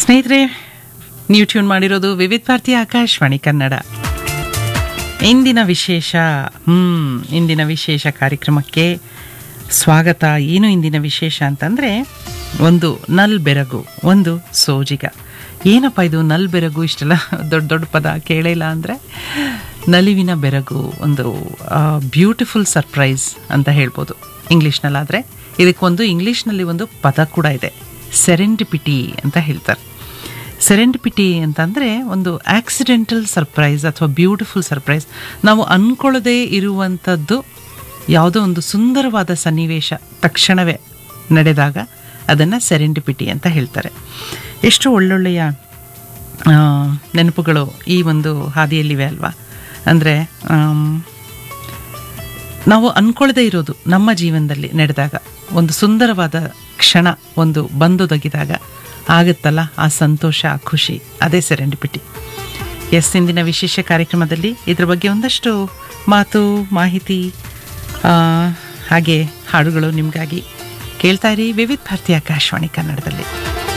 ಸ್ನೇಹಿತರೆ ನೀವು ಟ್ಯೂನ್ ಮಾಡಿರೋದು ವಿವಿಧ ಭಾರತಿ ಆಕಾಶವಾಣಿ ಕನ್ನಡ ಇಂದಿನ ವಿಶೇಷ ಹ್ಮ್ ಇಂದಿನ ವಿಶೇಷ ಕಾರ್ಯಕ್ರಮಕ್ಕೆ ಸ್ವಾಗತ ಏನು ಇಂದಿನ ವಿಶೇಷ ಅಂತಂದರೆ ಒಂದು ನಲ್ ಬೆರಗು ಒಂದು ಸೋಜಿಗ ಏನಪ್ಪ ಇದು ನಲ್ ಬೆರಗು ಇಷ್ಟೆಲ್ಲ ದೊಡ್ಡ ದೊಡ್ಡ ಪದ ಕೇಳಿಲ್ಲ ಅಂದರೆ ನಲಿವಿನ ಬೆರಗು ಒಂದು ಬ್ಯೂಟಿಫುಲ್ ಸರ್ಪ್ರೈಸ್ ಅಂತ ಹೇಳ್ಬೋದು ಇಂಗ್ಲೀಷ್ನಲ್ಲಾದರೆ ಇದಕ್ಕೊಂದು ಇಂಗ್ಲೀಷ್ನಲ್ಲಿ ಒಂದು ಪದ ಕೂಡ ಇದೆ ಸೆರೆಂಟಿಪಿಟಿ ಅಂತ ಹೇಳ್ತಾರೆ ಸೆರೆಂಟಿಪಿಟಿ ಅಂತಂದರೆ ಒಂದು ಆಕ್ಸಿಡೆಂಟಲ್ ಸರ್ಪ್ರೈಸ್ ಅಥವಾ ಬ್ಯೂಟಿಫುಲ್ ಸರ್ಪ್ರೈಸ್ ನಾವು ಅಂದ್ಕೊಳ್ಳದೇ ಇರುವಂಥದ್ದು ಯಾವುದೋ ಒಂದು ಸುಂದರವಾದ ಸನ್ನಿವೇಶ ತಕ್ಷಣವೇ ನಡೆದಾಗ ಅದನ್ನು ಸೆರೆಂಟಿಪಿಟಿ ಅಂತ ಹೇಳ್ತಾರೆ ಎಷ್ಟು ಒಳ್ಳೊಳ್ಳೆಯ ಆ, ನೆನಪುಗಳು ಈ ಒಂದು ಹಾದಿಯಲ್ಲಿವೆ ಅಲ್ವಾ ಅಂದರೆ ನಾವು ಅಂದ್ಕೊಳ್ಳದೇ ಇರೋದು ನಮ್ಮ ಜೀವನದಲ್ಲಿ ನಡೆದಾಗ ಒಂದು ಸುಂದರವಾದ ಕ್ಷಣ ಒಂದು ಬಂದೊದಗಿದಾಗ ಆಗುತ್ತಲ್ಲ ಆ ಸಂತೋಷ ಆ ಖುಷಿ ಅದೇ ಸೆರೆಂಡಿಪಿಟಿ ಎಸ್ ಇಂದಿನ ವಿಶೇಷ ಕಾರ್ಯಕ್ರಮದಲ್ಲಿ ಇದ್ರ ಬಗ್ಗೆ ಒಂದಷ್ಟು ಮಾತು ಮಾಹಿತಿ ಆ, ಹಾಗೆ ಹಾಡುಗಳು ನಿಮಗಾಗಿ ಕೇಳ್ತಾ ಇರಿ ವಿವಿಧ ಭಾರತಿ ಆಕಾಶವಾಣಿ ಕನ್ನಡದಲ್ಲಿ